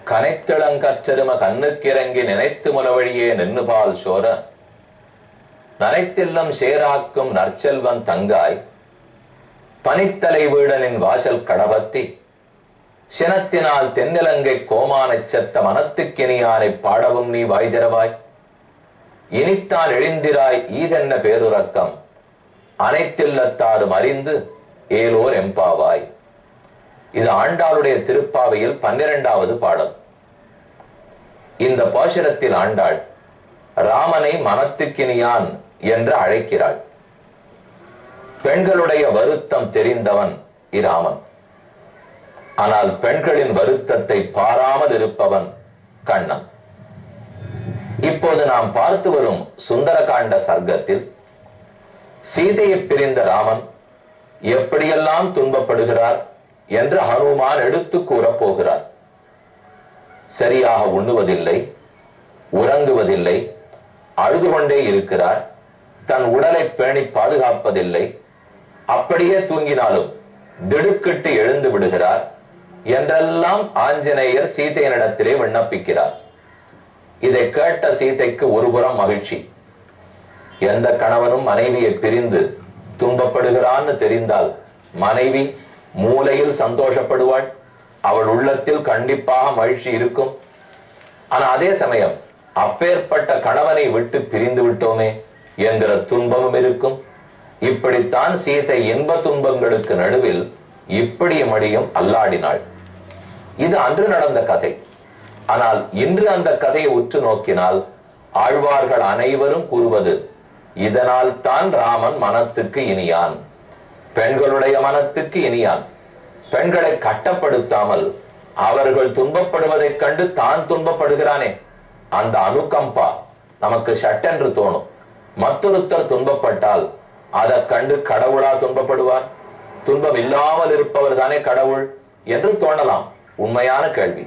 கனைத்திளங்கற்றரும கண்ணுக்கிறங்கி நினைத்து முலவழியே நின்னுபால் சோர நனைத்தில்லம் சேராக்கும் நற்செல்வன் தங்காய் பனித்தலை வீடனின் வாசல் கடவத்தி சினத்தினால் தென்னிலங்கை கோமானச் செத்த மனத்துக்கினியானை பாடவும் நீ வாய்திரவாய் இனித்தான் எழுந்திராய் ஈதென்ன பேருறக்கம் அனைத்தில்லத்தாரும் அறிந்து ஏலோர் எம்பாவாய் இது ஆண்டாளுடைய திருப்பாவையில் பன்னிரண்டாவது பாடல் இந்த பாசுரத்தில் ஆண்டாள் ராமனை மனத்துக்கினியான் என்று அழைக்கிறாள் பெண்களுடைய வருத்தம் தெரிந்தவன் இராமன் ஆனால் பெண்களின் வருத்தத்தை பாராமல் இருப்பவன் கண்ணன் இப்போது நாம் பார்த்து வரும் சுந்தரகாண்ட சர்க்கத்தில் சீதையை பிரிந்த ராமன் எப்படியெல்லாம் துன்பப்படுகிறார் என்று ஹனுமான் எடுத்து கூறப் போகிறார் சரியாக உண்ணுவதில்லை உறங்குவதில்லை அழுது கொண்டே இருக்கிறார் தன் உடலை பேணி பாதுகாப்பதில்லை அப்படியே தூங்கினாலும் திடுக்கிட்டு எழுந்து விடுகிறார் என்றெல்லாம் ஆஞ்சநேயர் சீதையனிடத்திலே விண்ணப்பிக்கிறார் இதை கேட்ட சீதைக்கு ஒருபுறம் மகிழ்ச்சி எந்த கணவனும் மனைவியை பிரிந்து துன்பப்படுகிறான்னு தெரிந்தால் மனைவி மூலையில் சந்தோஷப்படுவாள் அவள் உள்ளத்தில் கண்டிப்பாக மகிழ்ச்சி இருக்கும் ஆனா அதே சமயம் அப்பேற்பட்ட கணவனை விட்டு பிரிந்து விட்டோமே என்கிற துன்பமும் இருக்கும் இப்படித்தான் சீதை இன்ப துன்பங்களுக்கு நடுவில் இப்படி மடியும் அல்லாடினாள் இது அன்று நடந்த கதை ஆனால் இன்று அந்த கதையை உற்று நோக்கினால் ஆழ்வார்கள் அனைவரும் கூறுவது இதனால் தான் ராமன் மனத்துக்கு இனியான் பெண்களுடைய மனத்துக்கு இனியான் பெண்களை கட்டப்படுத்தாமல் அவர்கள் துன்பப்படுவதைக் கண்டு தான் துன்பப்படுகிறானே அந்த அனுகம்பா நமக்கு சட்டென்று தோணும் மற்றொருத்தர் துன்பப்பட்டால் அதை கண்டு கடவுளா துன்பப்படுவார் துன்பம் இல்லாமல் இருப்பவர் தானே கடவுள் என்று தோணலாம் உண்மையான கேள்வி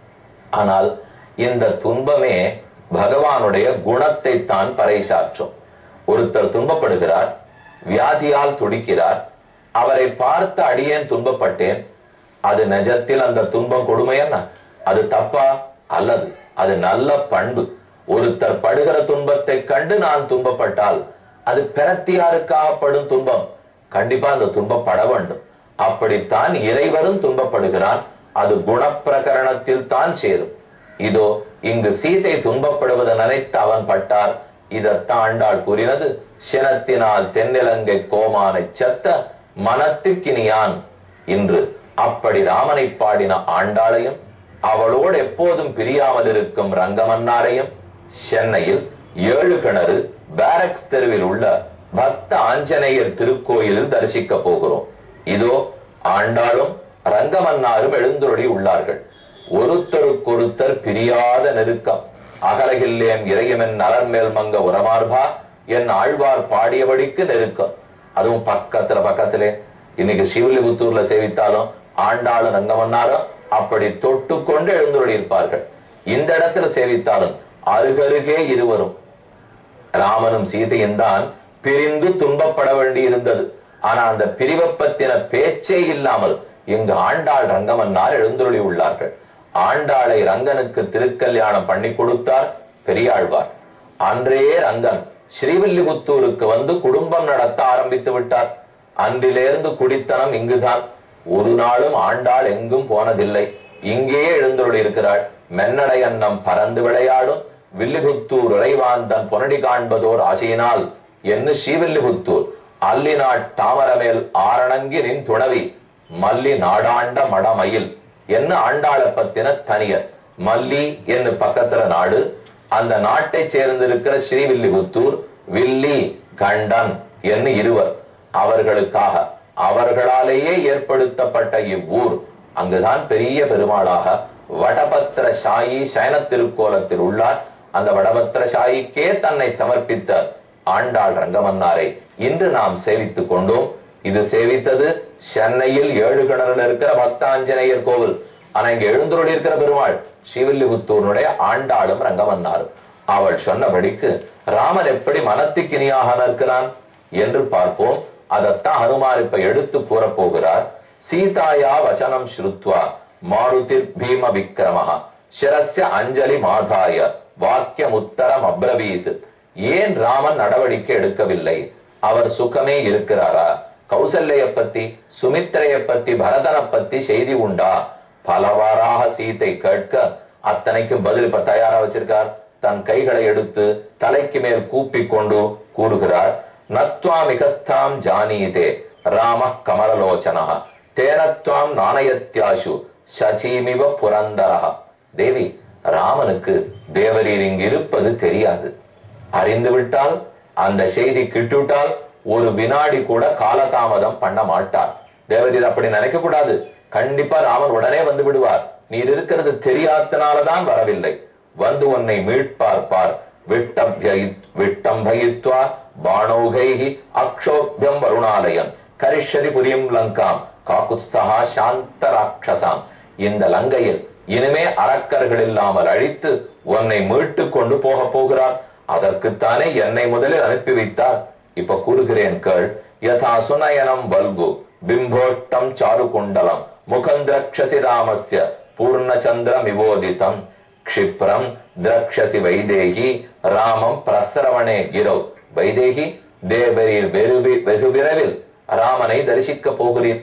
ஆனால் இந்த துன்பமே பகவானுடைய குணத்தை தான் பறைசாற்றும் ஒருத்தர் துன்பப்படுகிறார் வியாதியால் துடிக்கிறார் அவரை பார்த்து அடியேன் துன்பப்பட்டேன் அது நிஜத்தில் அந்த துன்பம் கொடுமை என்ன அது தப்பா அல்லது அது நல்ல பண்பு ஒருத்தர் படுகிற துன்பத்தை கண்டு நான் துன்பப்பட்டால் அது பிரத்தியாருக்காக படும் துன்பம் கண்டிப்பா அந்த துன்பம் பட வேண்டும் அப்படித்தான் இறைவரும் துன்பப்படுகிறான் அது குணப்பிரகரணத்தில் தான் சேரும் இதோ இங்கு சீதை துன்பப்படுவது நினைத்து அவன் பட்டார் இதத்தான் ஆண்டாள் கூறினது சினத்தினால் தென்னிலங்கை கோமானை செத்த மனத்துக்கினியான் இன்று அப்படி ராமனை பாடின ஆண்டாளையும் அவளோடு எப்போதும் பிரியாமல் இருக்கும் ரங்கமன்னாரையும் சென்னையில் ஏழு கிணறு பேரக்ஸ் தெருவில் உள்ள பக்த ஆஞ்சநேயர் திருக்கோயிலில் தரிசிக்க போகிறோம் இதோ ஆண்டாளும் ரங்கமன்னாரும் எழுந்துருளி உள்ளார்கள் ஒருத்தருக்கொருத்தர் பிரியாத நெருக்கம் அகலகில்லேம் இறையமென் நலன்மேல் மங்க உரமார்பா என் ஆழ்வார் பாடியபடிக்கு நெருக்கம் அதுவும் பக்கத்துல பக்கத்திலே இன்னைக்கு சிவலிபுத்தூர்ல சேவித்தாலும் ஆண்டாளும் ரங்கமன்னாரும் அப்படி தொட்டு கொண்டு எழுந்துருளி இருப்பார்கள் இந்த இடத்துல சேவித்தாலும் அருகருகே இருவரும் ராமனும் சீதையும் தான் பிரிந்து துன்பப்பட வேண்டி இருந்தது ஆனா அந்த பிரிவை பத்தின பேச்சே இல்லாமல் இங்கு ஆண்டாள் ரங்கமன்னார் எழுந்துருளி உள்ளார்கள் ஆண்டாளை ரங்கனுக்கு திருக்கல்யாணம் பண்ணி கொடுத்தார் பெரியாழ்வார் அன்றே ரங்கன் ஸ்ரீவில்லிபுத்தூருக்கு வந்து குடும்பம் நடத்த ஆரம்பித்து விட்டார் அன்றிலிருந்து குடித்தனம் இங்குதான் ஒரு நாளும் ஆண்டாள் எங்கும் போனதில்லை இங்கேயே எழுந்துள்ளி இருக்கிறாள் மென்னடை அன்னம் பறந்து விளையாடும் வில்லிபுத்தூர் உறைவாந்தன் பொனடி காண்பதோர் ஆசையினால் என்று ஸ்ரீவில்லிபுத்தூர் அல்லிநாட் தாமரமேல் ஆரணங்கி நின் துணவி மல்லி நாடாண்ட மடமயில் என்ன ஆண்டாளை பத்தின தனியர் மல்லி என்று பக்கத்துல நாடு அந்த நாட்டை சேர்ந்திருக்கிற ஸ்ரீவில்லிபுத்தூர் வில்லி கண்டன் என்று இருவர் அவர்களுக்காக அவர்களாலேயே ஏற்படுத்தப்பட்ட இவ்வூர் அங்குதான் பெரிய பெருமாளாக வடபத்திர சாயி சயன திருக்கோலத்தில் உள்ளார் அந்த வடபத்திர சாயிக்கே தன்னை சமர்ப்பித்த ஆண்டாள் ரங்கமன்னாரை இன்று நாம் சேவித்துக் கொண்டோம் இது சேவித்தது சென்னையில் ஏழு கிணறுல இருக்கிற பக்தாஞ்சநேயர் கோவில் ஆனா இங்க எழுந்தருளி இருக்கிற பெருமாள் ஸ்ரீவில்லிபுத்தூருடைய ஆண்டாளும் ரங்கமன்னாரும் அவள் சொன்னபடிக்கு ராமன் எப்படி மனத்துக்கினியாக நிற்கிறான் என்று பார்ப்போம் அதத்தான் ஹனுமான் இப்ப எடுத்து கூறப் போகிறார் சீதாயா வச்சனம் ஸ்ருத்வா மாருதிர் பீம விக்ரமஹ சிரஸ்ய அஞ்சலி மாதாய வாக்கியம் உத்தரம் அப்ரவீத் ஏன் ராமன் நடவடிக்கை எடுக்கவில்லை அவர் சுகமே இருக்கிறாரா கௌசல்ய பத்தி சுமித்திரைய பத்தி பரதனை பத்தி செய்தி உண்டா பலவாறாக சீத்தை கேட்க அத்தனைக்கும் பதில் இப்ப தயாரா வச்சிருக்கார் தன் கைகளை எடுத்து தலைக்கு மேல் கூப்பி கொண்டு கூறுகிறார் நத்வா மிகஸ்தாம் ஜானீதே ராம கமலலோச்சனः தேனத்வாம் நாணயத்யாசு சச்சீமிவ புரந்தரஹ தேவி ராமனுக்கு தேவரீர் இங்கு இருப்பது தெரியாது அறிந்து விட்டால் அந்த செய்தி கிட்டுவிட்டால் ஒரு வினாடி கூட காலதாமதம் பண்ண மாட்டார் தேவரீர் அப்படி நினைக்க கூடாது கண்டிப்பா ராமன் உடனே வந்து விடுவார் நீர் இருக்கிறது தெரியாதனாலதான் வரவில்லை வந்து உன்னை மீட்பார் பார் விட்டபியி விட்டம்பயித்வா பாணௌகைஹி அக்ஷோபியம் வருணாலயம் கரிஷதி புரியும் லங்காம் காக்குஸ்தகா சாந்த ராட்சசாம் இந்த லங்கையில் இனிமே அரக்கர்கள் இல்லாமல் அழித்து உன்னை மீட்டு கொண்டு போக போகிறார் அதற்குத்தானே என்னை முதலில் அனுப்பி வைத்தார் இப்ப கூறுகிறேன் கேள் யதா சுனயனம் வல்கு பிம்போட்டம் சாரு குண்டலம் முகந்திரக்ஷசி ராமஸ்ய பூர்ணச்சந்திர மிவோதிதம் க்ஷிப்ரம் திரக்ஷசி வைதேகி ராமம் பிரசரவணே கிரௌ வைதேகி தேவரீர் வெகு வி- வெகு விரைவில் ராமனை தரிசிக்க போகிறீர்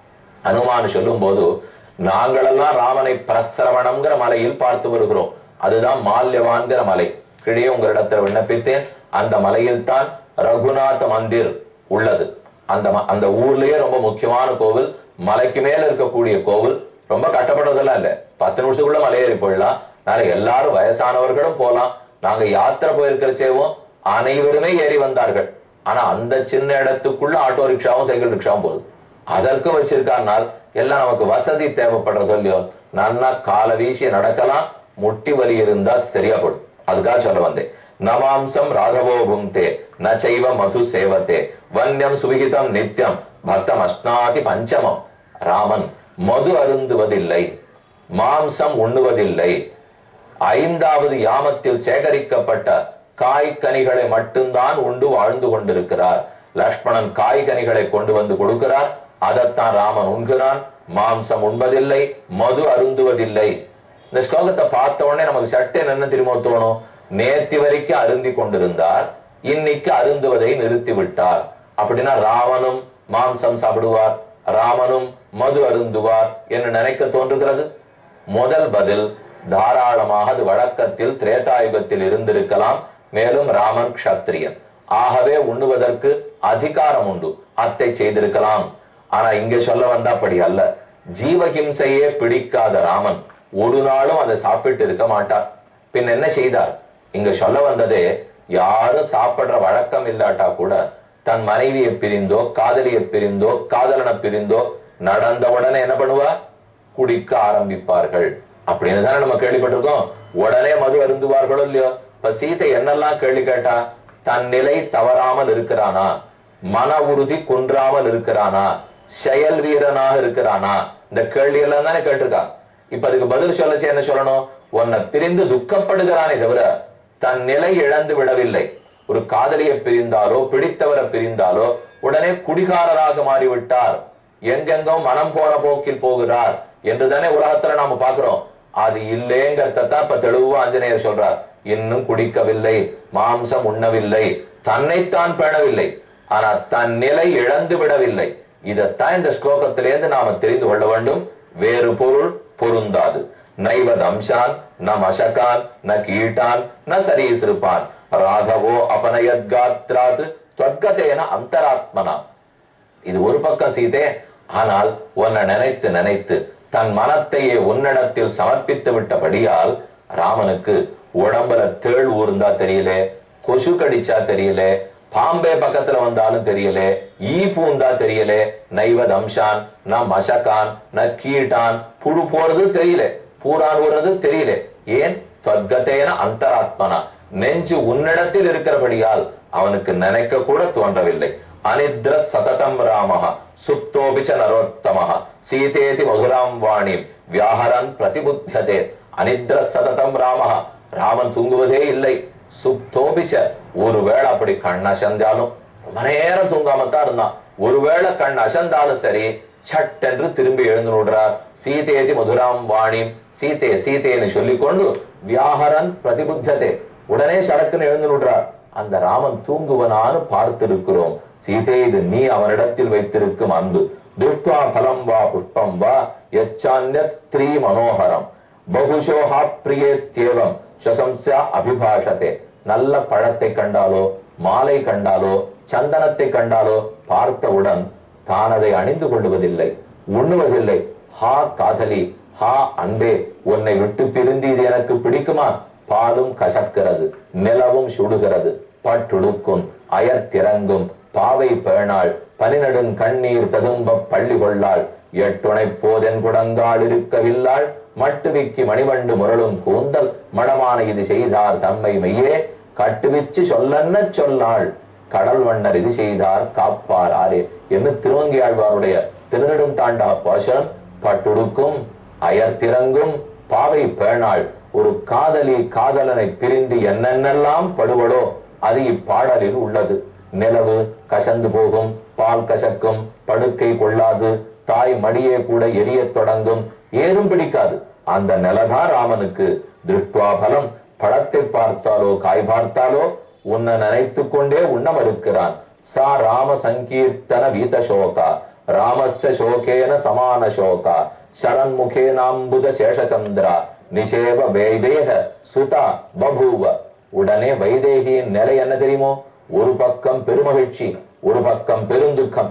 அனுமான் சொல்லும் போது நாங்களெல்லாம் ராமனை பிரசரவணம்ங்கிற மலையில் பார்த்து வருகிறோம் அதுதான் மால்யவான்கிற மலை கீழே உங்களிடத்தில் விண்ணப்பித்தேன் அந்த மலையில் தான் ரகுநாத மந்திர் உள்ளது அந்த ம- அந்த ஊர்லயே ரொம்ப முக்கியமான கோவில் மலைக்கு மேல இருக்கக்கூடிய கோவில் ரொம்ப கட்டப்படுறதெல்லாம் இல்ல பத்து நிமிஷத்துக்குள்ள மலையேறி போயிடலாம் நாளை எல்லாரும் வயசானவர்களும் போலாம் நாங்க யாத்திரை போயிருக்கிறச்சேவும் அனைவருமே ஏறி வந்தார்கள் ஆனா அந்த சின்ன இடத்துக்குள்ள ஆட்டோ ரிக்ஷாவும் சைக்கிள் ரிக்ஷாவும் போகுது அதற்கும் வச்சிருக்காருனால் எல்லாம் நமக்கு வசதி தேவைப்படுறதோ இல்லையோ நன்னா காலை வீசி நடக்கலாம் முட்டி வலி இருந்தா சரியா போடும் அதுக்காக சொல்ல வந்தேன் நமாம்சம் ராகவோ புங்தே நச்சைவ மது சேவத்தே வன்யம் சுவிகிதம் நித்யம் பக்தம் அஷ்னாதி பஞ்சமம் ராமன் மது அருந்துவதில்லை மாம்சம் உண்ணுவதில்லை ஐந்தாவது யாமத்தில் சேகரிக்கப்பட்ட காய்கனிகளை மட்டும்தான் உண்டு வாழ்ந்து கொண்டிருக்கிறார் லக்ஷ்மணன் காய்கனிகளை கொண்டு வந்து கொடுக்கிறார் அதைத்தான் ராமன் உண்கிறான் மாம்சம் உண்பதில்லை மது அருந்துவதில்லை இந்த ஸ்லோகத்தை பார்த்த உடனே நமக்கு சட்டை என்ன திரும்ப தோணும் நேத்தி வரைக்கும் அருந்தி கொண்டிருந்தார் இன்னைக்கு அருந்துவதை நிறுத்தி விட்டார் அப்படின்னா ராவனும் மாம்சம் சாப்பிடுவார் ராமனும் மது அருந்துவார் என்று நினைக்க தோன்றுகிறது முதல் பதில் தாராளமாக அது வழக்கத்தில் திரேதாயுகத்தில் இருந்திருக்கலாம் மேலும் ராமன் க்ஷத்திரியன் ஆகவே உண்ணுவதற்கு அதிகாரம் உண்டு அத்தை செய்திருக்கலாம் ஆனா இங்க சொல்ல வந்தா அப்படி அல்ல ஜீவஹிம்சையே பிடிக்காத ராமன் ஒரு நாளும் அதை சாப்பிட்டு இருக்க மாட்டார் பின் என்ன செய்தார் இங்க சொல்ல வந்ததே யாரும் சாப்பிடுற வழக்கம் இல்லாட்டா கூட தன் மனைவியை பிரிந்தோ காதலியை பிரிந்தோ காதலனை பிரிந்தோ நடந்த உடனே என்ன பண்ணுவா குடிக்க ஆரம்பிப்பார்கள் அப்படின்னு தானே நம்ம கேள்விப்பட்டிருக்கோம் உடனே மது அருந்துவார்களோ இல்லையோ இப்ப சீதை என்னெல்லாம் கேள்வி கேட்டா தன் நிலை தவறாமல் இருக்கிறானா மன உறுதி குன்றாமல் இருக்கிறானா செயல் வீரனாக இருக்கிறானா இந்த கேள்வி எல்லாம் தானே கேட்டிருக்கா இப்ப அதுக்கு பதில் சொல்லச்சு என்ன சொல்லணும் உன்னை பிரிந்து துக்கப்படுகிறானே தவிர தன் நிலை இழந்து விடவில்லை ஒரு காதலியை பிரிந்தாலோ பிடித்தவரை பிரிந்தாலோ உடனே குடிகாரராக மாறிவிட்டார் எங்கெங்கோ மனம் போன போக்கில் போகிறார் என்றுதானே உலகத்துல நாம பாக்குறோம் அது இல்லேங்கிறத தான் இப்ப தெளிவா ஆஞ்சநேயர் சொல்றார் இன்னும் குடிக்கவில்லை மாம்சம் உண்ணவில்லை தன்னைத்தான் பேணவில்லை ஆனா தன் நிலை இழந்து விடவில்லை இதைத்தான் இந்த ஸ்லோகத்திலிருந்து நாம தெரிந்து கொள்ள வேண்டும் வேறு பொருள் பொருந்தாது நைவ தம்சான் ந மசகான் ந கீட்டான் ந சரீசிருப்பான் ராகவோ அபனயத்காத்ராத் தொத்கதேன அந்தராத்மனா இது ஒரு பக்கம் சீதே ஆனால் உன்னை நினைத்து நினைத்து தன் மனத்தையே உன்னிடத்தில் சமர்ப்பித்து விட்டபடியால் ராமனுக்கு உடம்புல தேள் ஊர்ந்தா தெரியல கொசு கடிச்சா தெரியல பாம்பே பக்கத்துல வந்தாலும் தெரியல ஈ பூந்தா தெரியல நைவ தம்சான் ந மசகான் ந கீட்டான் புழு போறது தெரியல பூரான் ஊறது தெரியல ஏன் தொத்கத்தேன அந்தராத்மனா நெஞ்சு உன்னிடத்தில் இருக்கிறபடியால் அவனுக்கு நினைக்க கூட தோன்றவில்லை அனித்ர சததம் ராமஹ சுப்தோபிச்ச நரோத்தமஹ சீதேதி மதுராம் வாணிம் வியாஹரன் பிரதிபுத்தியதே அனித்ர சததம் ராமஹ ராமன் தூங்குவதே இல்லை சுப்தோபிச்ச ஒருவேளை அப்படி கண் அசந்தாலும் ரொம்ப நேரம் தூங்காமத்தான் இருந்தான் ஒருவேளை கண் அசந்தாலும் சரி சட் என்று திரும்பி எழுந்து நோடுறார் சீதேதி மதுராம் வாணி சீதே சீதேன்னு சொல்லிக்கொண்டு வியாகரன் பிரதிபுத்ததே உடனே சடக்குன்னு எழுந்து நோடுறார் அந்த ராமன் தூங்குவனான்னு பார்த்திருக்கிறோம் சீதே இது நீ அவனிடத்தில் வைத்திருக்கும் அன்பு துஷ்டுவா பலம் வா புஷ்பம் வா யச்சான்ய ஸ்திரீ மனோகரம் பகுஷோஹா பிரியேத்யேவம் சசம்சா அபிபாஷதே நல்ல பழத்தை கண்டாலோ மாலை கண்டாலோ சந்தனத்தை கண்டாலோ பார்த்தவுடன் தான் அதை அணிந்து கொள்வதில்லை உண்ணுவதில்லை ஹா காதலி ஹா அன்பே உன்னை விட்டு பிரிந்து இது எனக்கு பிடிக்குமா பாலும் கசக்கிறது நிலவும் சுடுகிறது பட்டுடுக்கும் அயர்த்திறங்கும் பாவை பேணாள் பனிநடுங் கண்ணீர் ததும்ப பள்ளி கொள்ளாள் எட்டுணை போதென் குடங்கால் இருக்கவில்லாள் மட்டுவிக்கி மணிவண்டு முரளும் கூந்தல் மடமான இது செய்தார் தம்மை மெய்யே கட்டுவிச்சு சொல்லன்ன சொல்லாள் கடல் வண்ணர் இது செய்தார் காப்பார் ஆரே என்று திருவங்கியாழ்வாருடைய திருநெடும் தாண்டா பாசனம் பட்டுடுக்கும் அயர்த்திறங்கும் பாவை பேணாள் ஒரு காதலி காதலனை பிரிந்து என்னென்னலாம் படுவடோ அது இப்பாடலில் உள்ளது நிலவு கசந்து போகும் பால் கசக்கும் படுக்கை கொள்ளாது தாய் மடியே கூட எரியத் தொடங்கும் ஏதும் பிடிக்காது அந்த நிலதான் ராமனுக்கு திருஷ்டுவா பலம் பழத்தை பார்த்தாலோ காய் பார்த்தாலோ உன்னை நினைத்துக் கொண்டே உண்ண மறுக்கிறான் சா ராம சங்கீர்த்தன வீத சோகா ராமஸ்ய சோகேன சமான சோகா சரண்முகேனாம்புத சேஷச்சந்திரா நிஷேவ வைதேக சுதா பபூவ உடனே வைதேகியின் நிலை என்ன தெரியுமோ ஒரு பக்கம் பெருமகிழ்ச்சி ஒரு பக்கம் பெருந்துக்கம்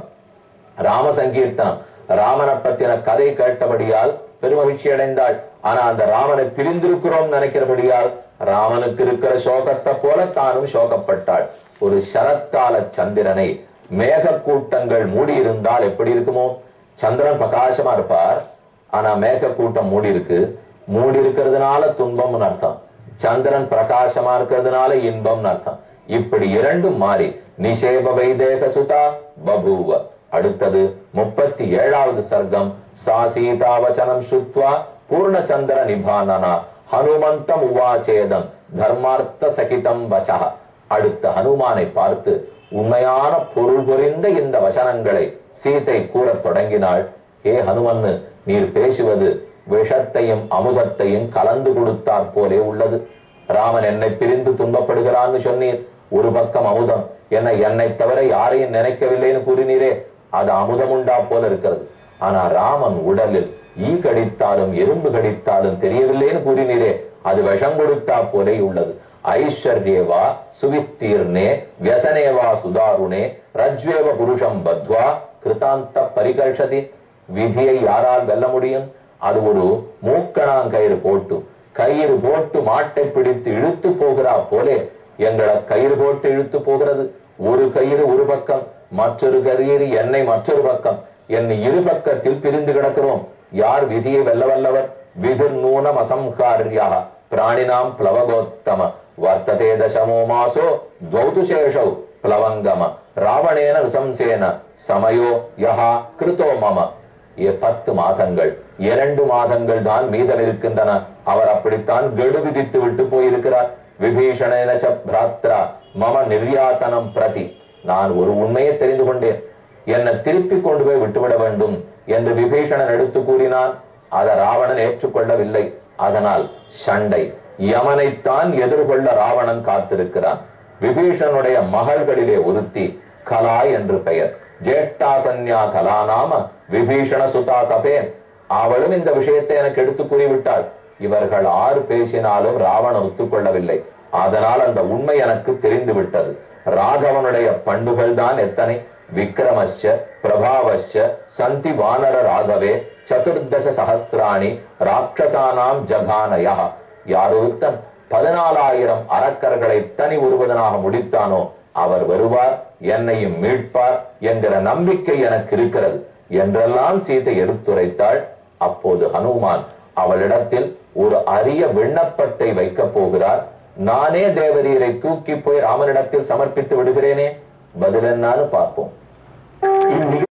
ராம சங்கீர்த்தனம் ராமனை பத்தின கதை கேட்டபடியால் பெருமகிழ்ச்சி அடைந்தாள் ஆனா அந்த ராமனை பிரிந்திருக்கிறோம் நினைக்கிறபடியால் ராமனுக்கு இருக்கிற சோகத்தை போல தானும் சோகப்பட்டாள் ஒரு சரத்கால சந்திரனை மேக கூட்டங்கள் மூடி இருந்தால் எப்படி இருக்குமோ சந்திரன் பிரகாசமா இருப்பார் ஆனா மேக கூட்டம் மூடி இருக்கு மூடி இருக்கிறதுனால துன்பம்னு அர்த்தம் சந்திரன் பிரகாசமா இருக்கிறதுனால இன்பம்னு அர்த்தம் இப்படி இரண்டும் மாறி நிஷேப வைதேக சுதா பபூவ அடுத்தது முப்பத்தி ஏழாவது சர்க்கம் சா சீதா வச்சனம் சுத்வா பூர்ணச்சந்திர நிபானனா ஹனுமந்தம் உவாச்சேதம் தர்மார்த்த சகிதம் வச்சா அடுத்த ஹனுமானை பார்த்து உண்மையான பொருள் புரிந்த இந்த வசனங்களை சீதை கூறத் தொடங்கினாள் ஏ ஹனுமன்னு நீர் பேசுவது விஷத்தையும் அமுதத்தையும் கலந்து கொடுத்தாற் போலே உள்ளது ராமன் என்னை பிரிந்து துன்பப்படுகிறான்னு சொன்னீர் ஒரு பக்கம் அமுதம் என்ன என்னை தவிர யாரையும் நினைக்கவில்லைன்னு கூறினீரே அது அமுதம் உண்டா போல இருக்கிறது ஆனா ராமன் உடலில் ஈ கடித்தாலும் எறும்பு கடித்தாலும் தெரியவில்லைன்னு கூறினீரே அது விஷம் கொடுத்தா போலே உள்ளது ஐஸ்வர்யேவா சுவித்தீர்ணே வியசனேவா சுதாருணே ரஜ்வேவ புருஷம் பத்வா கிருதாந்த பரிகர்ஷதி விதியை யாரால் வெல்ல முடியும் அது ஒரு மூக்கணாங்கயிறு போட்டு கயிறு போட்டு மாட்டை பிடித்து இழுத்து போகிறா போலே எங்களை கயிறு போட்டு இழுத்து போகிறது ஒரு கயிறு ஒரு பக்கம் மற்றொரு கயிறு என்னை மற்றொரு பக்கம் என்னை இரு பக்கத்தில் பிரிந்து கிடக்கிறோம் யார் விதியை வெல்ல வல்லவர் விதிர் நூனம் அசம்ஹாரியா பிராணினாம் பிளவகோத்தம வர்த்ததே தசமோ மாசோ துவௌது சேஷௌ பிளவங்கம ராவணேன நிசம்சேன சமயோ யஹா கிருதோ மம ஏ பத்து மாதங்கள் இரண்டு மாதங்கள் தான் மீதம் இருக்கின்றன அவர் அப்படித்தான் கெடு விதித்து விட்டு போயிருக்கிறார் விபீஷணேன ச பிராத்ரா மம நிர்யாத்தனம் பிரதி நான் ஒரு உண்மையை தெரிந்து கொண்டேன் என்னை திருப்பி கொண்டு போய் விட்டுவிட வேண்டும் என்று விபீஷணன் எடுத்து கூறினான் அதை ராவணன் ஏற்றுக்கொள்ளவில்லை அதனால் சண்டை யமனைத்தான் எதிர்கொள்ள ராவணன் காத்திருக்கிறான் விபீஷனுடைய மகள்களிலே ஒருத்தி கலா என்று பெயர் ஜேஷ்டா கன்யா கலா நாம விபீஷண சுதா கபேன் அவளும் இந்த விஷயத்தை எனக்கு எடுத்து கூறிவிட்டாள் இவர்கள் ஆறு பேசினாலும் ராவணன் ஒத்துக்கொள்ளவில்லை அதனால் அந்த உண்மை எனக்கு தெரிந்து விட்டது ராகவனுடைய பண்புகள் தான் எத்தனை விக்ரமஸ்ய பிரபாவஸ்ய சந்தி வானர ராகவே சதுர்தச சஹசிராணி ராட்சசானாம் ஜகானயா யாரொருத்தன் பதினாலாயிரம் அரக்கர்களை தனி ஒருவதனாக முடித்தானோ அவர் வருவார் என்னையும் மீட்பார் என்கிற நம்பிக்கை எனக்கு இருக்கிறது என்றெல்லாம் சீதை எடுத்துரைத்தாள் அப்போது ஹனுமான் அவளிடத்தில் ஒரு அரிய விண்ணப்பத்தை வைக்கப் போகிறார் நானே தேவரீரை தூக்கி போய் ராமனிடத்தில் சமர்ப்பித்து விடுகிறேனே பதில் என்னான்னு பார்ப்போம்